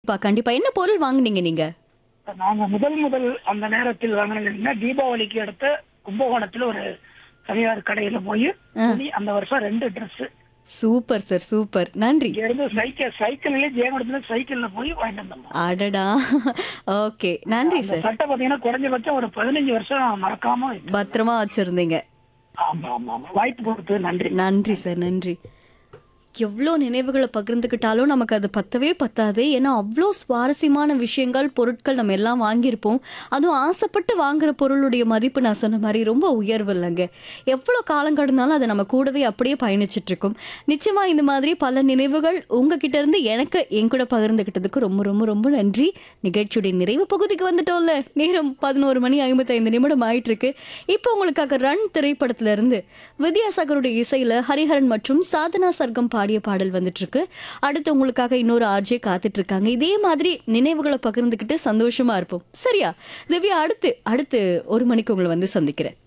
கண்டிப்பா கண்டிப்பா என்ன பொருள் வாங்குனீங்க நீங்க நாங்க முதல் முதல் அந்த நேரத்தில் வாங்கினீங்கன்னா தீபாவளிக்கு அடுத்த கும்பகோணத்துல ஒரு தனியார் கடையில போய் துணி அந்த வருஷம் ரெண்டு Dress சூப்பர் சார் சூப்பர் நன்றி இங்க இருந்து சைக்கிள் சைக்கிள்லயே ஜெயங்கடத்துல சைக்கிள்ல போய் வாங்கிட்டு வந்தோம் அடடா ஓகே நன்றி அந்த சார் சட்டை பாத்தீங்கன்னா குறைஞ்சபட்சம் ஒரு பதினஞ்சு வருஷம் மறக்காம வைப்பேன். பத்திரமா வச்சிருந்தீங்க ஆமா ஆமா ஆமா வாய்ப்பு கொடுத்து நன்றி நன்றி சார் நன்றி எவ்வளோ நினைவுகளை பகிர்ந்துக்கிட்டாலும் நமக்கு அது பத்தவே பத்தாது ஏன்னா அவ்வளோ சுவாரஸ்யமான விஷயங்கள் பொருட்கள் நம்ம எல்லாம் வாங்கியிருப்போம் அதுவும் ஆசைப்பட்டு வாங்குற பொருளுடைய மதிப்பு நான் சொன்ன மாதிரி ரொம்ப உயர்வு இல்லைங்க எவ்வளோ காலம் கடந்தாலும் அது நம்ம கூடவே அப்படியே பயணிச்சுட்டு இருக்கும் நிச்சயமா இந்த மாதிரி பல நினைவுகள் உங்ககிட்ட இருந்து எனக்கு என் கூட பகிர்ந்துக்கிட்டதுக்கு ரொம்ப ரொம்ப ரொம்ப நன்றி நிகழ்ச்சியுடைய நிறைவு பகுதிக்கு வந்துட்டோம்ல நேரம் பதினோரு மணி ஐம்பத்தைந்து நிமிடம் ஆயிட்டு இருக்கு இப்போ உங்களுக்காக ரன் திரைப்படத்துல இருந்து வித்யாசாகருடைய இசையில ஹரிஹரன் மற்றும் சாதனா சர்க்கம் பாடிய பாடல் வந்துட்டு இருக்கு அடுத்து உங்களுக்காக இன்னொரு ஆர்ஜே காத்துட்டு இருக்காங்க இதே மாதிரி நினைவுகளை பகிர்ந்துக்கிட்டு சந்தோஷமா இருப்போம் சரியா திவ்யா அடுத்து அடுத்து ஒரு மணிக்கு உங்களை வந்து சந்திக்கிறேன்